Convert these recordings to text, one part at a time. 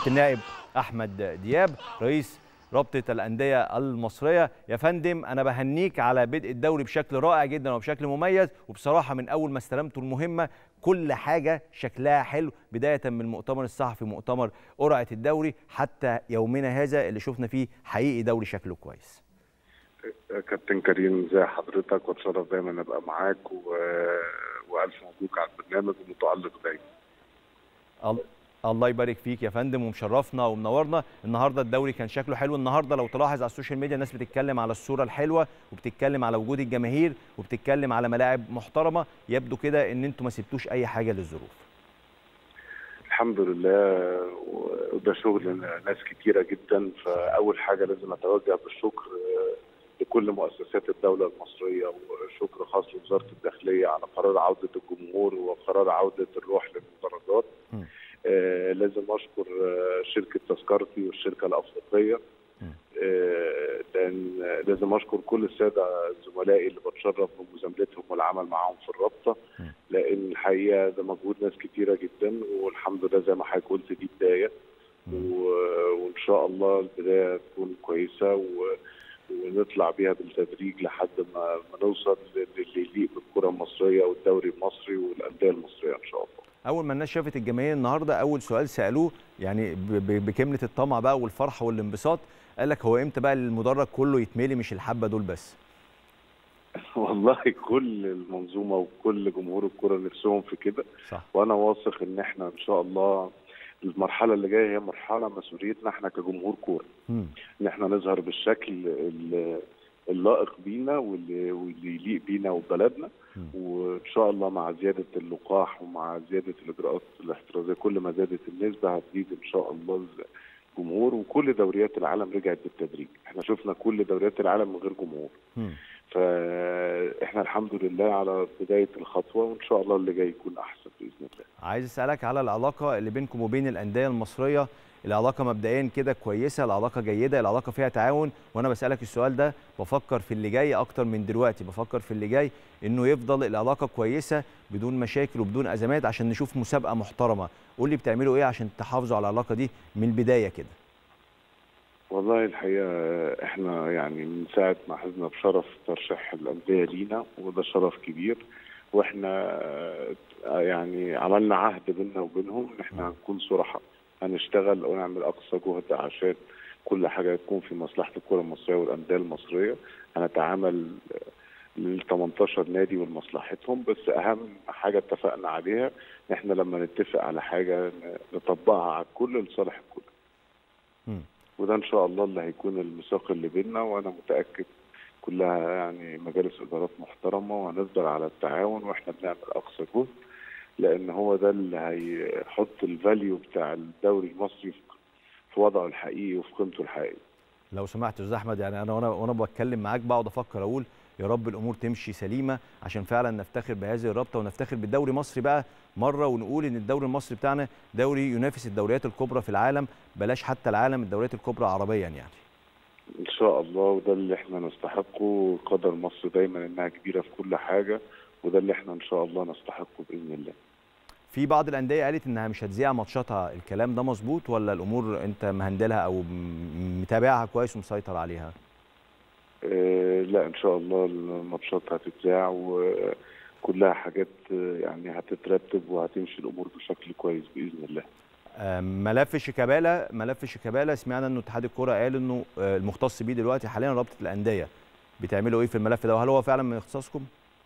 النائب احمد دياب رئيس رابطه الانديه المصريه يا فندم انا بهنيك على بدء الدوري بشكل رائع جدا وبشكل مميز وبصراحه من اول ما استلمتوا المهمه كل حاجه شكلها حلو بدايه من المؤتمر الصحفي مؤتمر قرعه الدوري حتى يومنا هذا اللي شفنا فيه حقيقي دوري شكله كويس كابتن كريم زي حضرتك واتشرف دايما ابقى معاك و... والف مبروك على البرنامج ومتالق دايما ال- الله يبارك فيك يا فندم ومشرفنا ومنورنا النهارده الدوري كان شكله حلو النهارده لو تلاحظ على السوشيال ميديا الناس بتتكلم على الصوره الحلوه وبتتكلم على وجود الجماهير وبتتكلم على ملاعب محترمه يبدو كده ان انتوا ما سبتوش اي حاجه للظروف الحمد لله وده شغل ناس كتيره جدا فاول حاجه لازم اتوجه بالشكر لكل مؤسسات الدوله المصريه وشكر خاص لوزاره الداخليه على قرار عوده الجمهور وقرار عوده الروح للمدرجات م. آه لازم اشكر آه، شركه تذكرتي والشركه الافريقيه م. آه، لان لازم اشكر كل الساده زملائي اللي بتشرف بمزاملتهم والعمل معاهم في الرابطه م. لان الحقيقه ده مجهود ناس كتيره جدا والحمد لله زي ما حضرتك قلت دي بدايه و- وان شاء الله البدايه تكون كويسه و... ونطلع بيها بالتدريج لحد ما, ما نوصل للي يليق بالكره المصريه والدوري المصري والانديه المصريه ان شاء الله. اول ما الناس شافت الجماهير النهارده اول سؤال سالوه يعني ب- ب- بكلمه الطمع بقى والفرحه والانبساط قال لك هو امتى بقى المدرج كله يتملي مش الحبه دول بس والله كل المنظومه وكل جمهور الكره نفسهم في كده صح وانا واثق ان احنا ان شاء الله المرحله اللي جايه هي مرحله مسؤوليتنا احنا كجمهور كوره مم. ان احنا نظهر بالشكل ال- اللائق بينا واللي واللي يليق بينا وبلدنا مم. وان شاء الله مع زياده اللقاح ومع زياده الاجراءات الاحترازيه كل ما زادت النسبه هتزيد ان شاء الله الجمهور وكل دوريات العالم رجعت بالتدريج احنا شفنا كل دوريات العالم من غير جمهور مم. فاحنا الحمد لله على بدايه الخطوه وان شاء الله اللي جاي يكون احسن باذن الله عايز اسالك على العلاقه اللي بينكم وبين الانديه المصريه العلاقه مبدئيا كده كويسه العلاقه جيده العلاقه فيها تعاون وانا بسالك السؤال ده بفكر في اللي جاي اكتر من دلوقتي بفكر في اللي جاي انه يفضل العلاقه كويسه بدون مشاكل وبدون ازمات عشان نشوف مسابقه محترمه قول لي بتعملوا ايه عشان تحافظوا على العلاقه دي من البدايه كده والله الحقيقة احنا يعني من ساعة ما حزنا بشرف ترشيح الأندية لينا وده شرف كبير واحنا آه، يعني عملنا عهد بيننا وبينهم ان احنا هنكون صراحة هنشتغل ونعمل أقصى جهد عشان كل حاجة تكون في مصلحة الكرة المصرية والأندية المصرية هنتعامل لل 18 نادي ولمصلحتهم بس أهم حاجة اتفقنا عليها ان احنا لما نتفق على حاجة نطبقها على الكل لصالح الكل مم. وده ان شاء الله اللي هيكون الميثاق اللي بيننا وانا متاكد كلها يعني مجالس ادارات محترمه وهنفضل على التعاون واحنا بنعمل اقصى جهد لان هو ده اللي هيحط الفاليو بتاع الدوري المصري في- في وضعه الحقيقي وفي قيمته الحقيقيه. لو سمحت يا استاذ احمد يعني انا وانا وانا بتكلم معاك بقعد افكر اقول يا رب الامور تمشي سليمه عشان فعلا نفتخر بهذه الرابطه ونفتخر بالدوري المصري بقى مره ونقول ان الدوري المصري بتاعنا دوري ينافس الدوريات الكبرى في العالم بلاش حتى العالم الدوريات الكبرى عربيا يعني ان شاء الله وده اللي احنا نستحقه قدر مصر دايما انها كبيره في كل حاجه وده اللي احنا ان شاء الله نستحقه باذن الله. في بعض الانديه قالت انها مش هتذيع ماتشاتها الكلام ده مظبوط ولا الامور انت مهندلها او م- متابعها كويس ومسيطر عليها آه، لا ان شاء الله الماتشات هتتذاع وكلها حاجات آه، يعني هتترتب وهتمشي الامور بشكل كويس باذن الله آم، ملف شيكابالا ملف شيكابالا سمعنا انه اتحاد الكوره قال انه آه، المختص بيه دلوقتي حاليا رابطه الانديه بتعملوا ايه في الملف ده وهل هو فعلا من اختصاصكم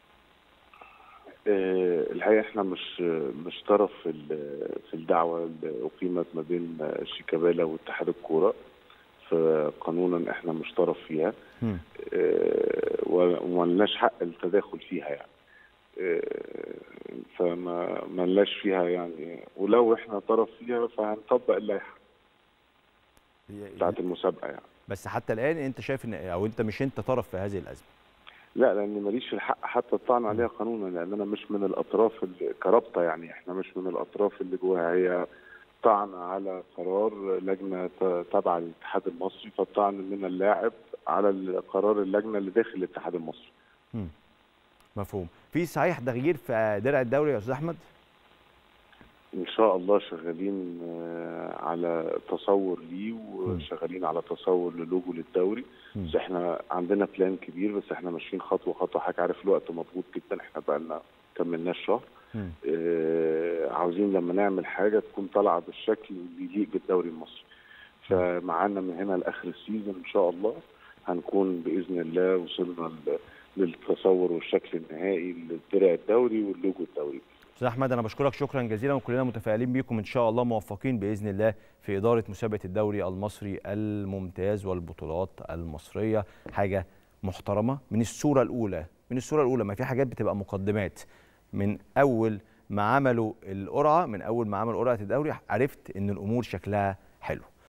آه، الحقيقه احنا مش مش طرف في ال- في الدعوه اللي اقيمت ما بين شيكابالا واتحاد الكوره فقانونا احنا مش طرف فيها مم. آه، وما لناش حق التداخل فيها يعني آه، فما ما لناش فيها يعني ولو احنا طرف فيها فهنطبق اللائحه بتاعت المسابقه يعني بس حتى الان انت شايف ان او انت مش انت طرف في هذه الازمه لا لان ماليش الحق حتى الطعن عليها قانونا لان انا مش من الاطراف اللي كرابطه يعني احنا مش من الاطراف اللي جواها هي طعن على قرار لجنه ت- تابعه للاتحاد المصري فالطعن من اللاعب على قرار اللجنه اللي داخل الاتحاد المصري مم. مفهوم في صحيح تغيير في درع الدوري يا استاذ احمد ان شاء الله شغالين آه، على تصور ليه وشغالين على تصور للوجو للدوري مم. بس احنا عندنا بلان كبير بس احنا ماشيين خطوه خطوه حضرتك عارف الوقت مضغوط جدا احنا بقى لنا كملناش شهر مم. آه، عاوزين لما نعمل حاجه تكون طالعه بالشكل اللي يليق بالدوري المصري فمعانا من هنا لاخر السيزون ان شاء الله هنكون باذن الله وصلنا ل- للتصور والشكل النهائي للدرع الدوري واللوجو الدوري استاذ احمد انا بشكرك شكرا جزيلا وكلنا متفائلين بيكم ان شاء الله موفقين باذن الله في اداره مسابقه الدوري المصري الممتاز والبطولات المصريه حاجه محترمه من الصوره الاولى من الصوره الاولى ما في حاجات بتبقى مقدمات من اول ما عملوا القرعه من اول ما عملوا قرعه الدوري عرفت ان الامور شكلها حلو